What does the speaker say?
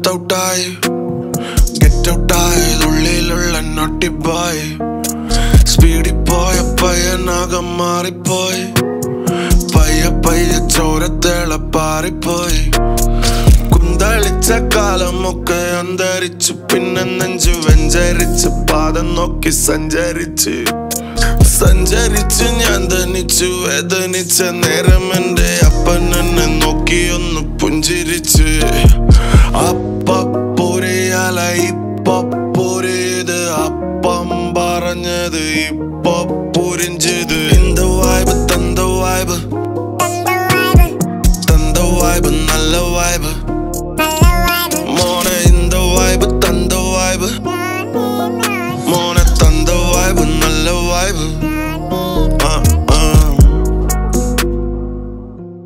get ഔട്ടായി get ഔട്ടായത് ഉള്ളിലുള്ള naughty boy സ്പീഡിൽ പോയ പയ്യനാകം മാറിപ്പോയി പയ്യ പയ്യ ചോരത്തേള പാറിപ്പോയി കുന്തളിച്ച കാലമൊക്കെ അന്തരിച്ചു പിന്നെ നെഞ്ചു വെഞ്ചരിച്ച് പാദം നോക്കി സഞ്ചരിച്ച് സഞ്ചരിച്ച് ഞാൻ ധനിച്ചു വേദനിച്ച നേരം എന്റെ അപ്പൻ എന്നെ നോക്കി ഒന്ന് പുഞ്ചിരിച്ച് അപ്പൂരയാല ഇപ്പൂരയത് അപ്പം പറഞ്ഞത് ഇപ്പൊ പുരിഞ്ച്